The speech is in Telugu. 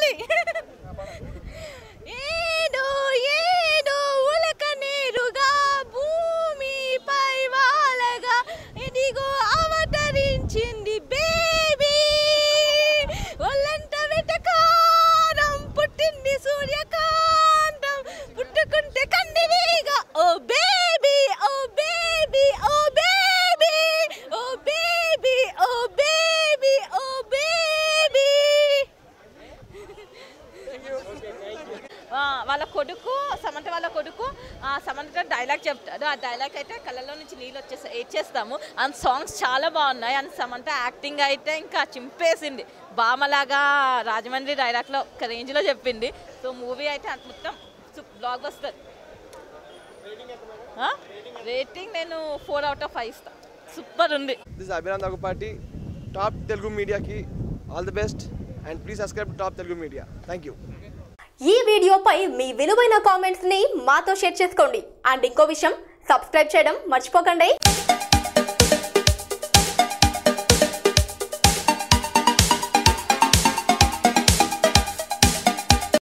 ఏదో ఏదో ఉలక నేరుగా భూమిపై వాలగా ఇదిగో అవతరించింది బేబీ ఒళ్ళంట వెటకారం పుట్టింది సూర్యకాంతం పుట్టుకుంటే కందిరీగా oh baby oh baby oh baby oh baby oh baby oh baby ఆ, వాళ్ళ కొడుకు సమంత వాళ్ళ కొడుకు ఆ, సమంత డైలాగ్ చెప్తాడు ఆ డైలాగ్ అయితే కళ్ళలో నుంచి నీళ్ళు వచ్చేసి ఏడ్చేస్తాము అండ్ సాంగ్స్ చాలా బాగున్నాయి అండ్ సమంత యాక్టింగ్ అయితే ఇంకా చింపేసింది బామలాగా రాజమండ్రి డైలాగ్లో ఒక రేంజ్లో చెప్పింది సో మూవీ అయితే అంత మొత్తం బ్లాగ్ వస్తుంది రేటింగ్ నేను ఫోర్ అవుట్ ఆఫ్ ఫైవ్ ఇస్తాను సూపర్ ఉంది దిస్ అభిరామ్ దగ్గుపాటి టాప్ తెలుగు మీడియాకి all the best and please subscribe Top Telugu Media thank you ఈ వీడియోపై మీ విలువైన కామెంట్స్ ని మాతో షేర్ చేసుకోండి అండ్ ఇంకో విషయం సబ్స్క్రైబ్ చేయడం మర్చిపోకండి